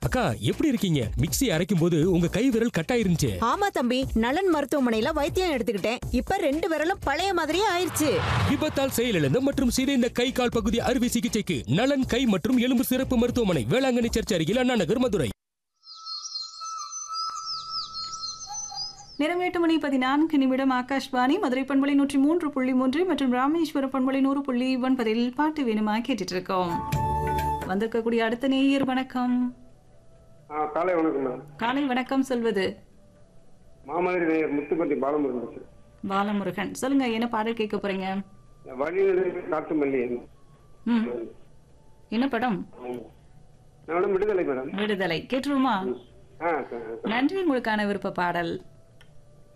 அக்கா எப்படி இருக்கீங்க மிக்ஸி அரைக்கும் போது உங்க கை விரல் கட்டாயிருந்துச்சு ஆமா தம்பி நலன் மருத்துவமனையில வைத்தியம் எடுத்துக்கிட்டேன் இப்ப ரெண்டு விரலும் பழைய மாதிரியே ஆயிருச்சு விபத்தால் செயலிழந்த மற்றும் சிதைந்த கை கால் பகுதி அறுவை சிகிச்சைக்கு நலன் கை மற்றும் எலும்பு சிறப்பு மருத்துவமனை வேளாங்கண்ணி சர்ச் அருகில் அண்ணா நகர் மதுரை நேரம் எட்டு மணி பதினான்கு நிமிடம் ஆகாஷ்வாணி மதுரை பண்பலை நூற்றி மூன்று புள்ளி மூன்று மற்றும் ராமேஸ்வரம் பண்பலை நூறு புள்ளி ஒன்பதில் பாட்டு வேணுமா கேட்டுட்டு இருக்கோம் வந்திருக்கக்கூடிய அடுத்த நேயர் வணக்கம் ஆ காலை வணக்கம் மேடம் காலை வணக்கம் சொல்வது மாமதுரை நேயர் முத்துப்பட்டி பாலமுருகன் பேசுறேன். பாலமுருகன் சொல்லுங்க என்ன பாடல் கேட்க போறீங்க வழிநடை காட்டு மல்லி ம் என்ன படம் மேடம் விடுதலை மேடம் விடுதலை கேட்டுருமா ஆ சரி நன்றி உங்களுக்கான விருப்ப பாடல்